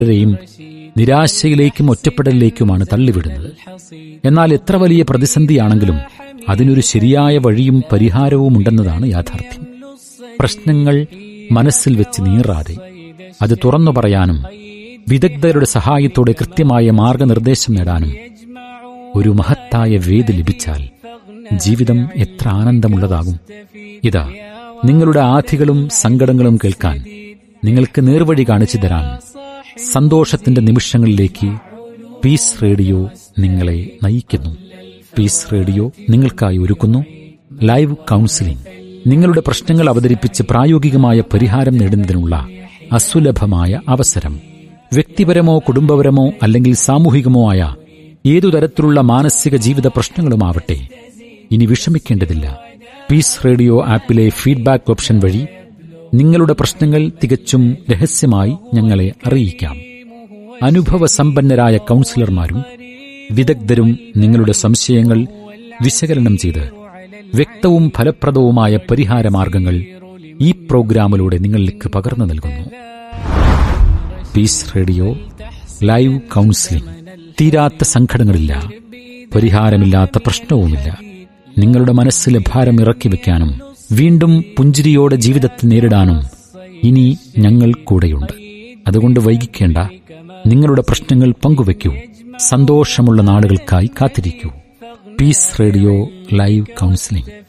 പലരെയും നിരാശയിലേക്കും ഒറ്റപ്പെടലിലേക്കുമാണ് തള്ളിവിടുന്നത് എന്നാൽ എത്ര വലിയ പ്രതിസന്ധിയാണെങ്കിലും അതിനൊരു ശരിയായ വഴിയും പരിഹാരവും ഉണ്ടെന്നതാണ് യാഥാർത്ഥ്യം പ്രശ്നങ്ങൾ മനസ്സിൽ വെച്ച് നീറാതെ അത് തുറന്നു പറയാനും വിദഗ്ധരുടെ സഹായത്തോടെ കൃത്യമായ മാർഗനിർദ്ദേശം നേടാനും ഒരു മഹത്തായ വേദി ലഭിച്ചാൽ ജീവിതം എത്ര ആനന്ദമുള്ളതാകും ഇതാ നിങ്ങളുടെ ആധികളും സങ്കടങ്ങളും കേൾക്കാൻ നിങ്ങൾക്ക് നേർവഴി കാണിച്ചു തരാൻ സന്തോഷത്തിന്റെ നിമിഷങ്ങളിലേക്ക് പീസ് റേഡിയോ നിങ്ങളെ നയിക്കുന്നു പീസ് റേഡിയോ നിങ്ങൾക്കായി ഒരുക്കുന്നു ലൈവ് കൗൺസിലിംഗ് നിങ്ങളുടെ പ്രശ്നങ്ങൾ അവതരിപ്പിച്ച് പ്രായോഗികമായ പരിഹാരം നേടുന്നതിനുള്ള അസുലഭമായ അവസരം വ്യക്തിപരമോ കുടുംബപരമോ അല്ലെങ്കിൽ സാമൂഹികമോ ആയ ഏതു തരത്തിലുള്ള മാനസിക ജീവിത പ്രശ്നങ്ങളുമാവട്ടെ ഇനി വിഷമിക്കേണ്ടതില്ല പീസ് റേഡിയോ ആപ്പിലെ ഫീഡ്ബാക്ക് ഓപ്ഷൻ വഴി നിങ്ങളുടെ പ്രശ്നങ്ങൾ തികച്ചും രഹസ്യമായി ഞങ്ങളെ അറിയിക്കാം അനുഭവസമ്പന്നരായ കൗൺസിലർമാരും വിദഗ്ധരും നിങ്ങളുടെ സംശയങ്ങൾ വിശകലനം ചെയ്ത് വ്യക്തവും ഫലപ്രദവുമായ പരിഹാരമാർഗങ്ങൾ ഈ പ്രോഗ്രാമിലൂടെ നിങ്ങൾക്ക് പകർന്നു നൽകുന്നു പീസ് റേഡിയോ ലൈവ് കൗൺസിലിംഗ് തീരാത്ത സങ്കടങ്ങളില്ല പരിഹാരമില്ലാത്ത പ്രശ്നവുമില്ല നിങ്ങളുടെ മനസ്സിലെ ഭാരം ഇറക്കി വെക്കാനും വീണ്ടും പുഞ്ചിരിയോടെ ജീവിതത്തെ നേരിടാനും ഇനി ഞങ്ങൾ കൂടെയുണ്ട് അതുകൊണ്ട് വൈകിക്കേണ്ട നിങ്ങളുടെ പ്രശ്നങ്ങൾ പങ്കുവെക്കൂ സന്തോഷമുള്ള നാളുകൾക്കായി കാത്തിരിക്കൂ പീസ് റേഡിയോ ലൈവ് കൗൺസിലിംഗ്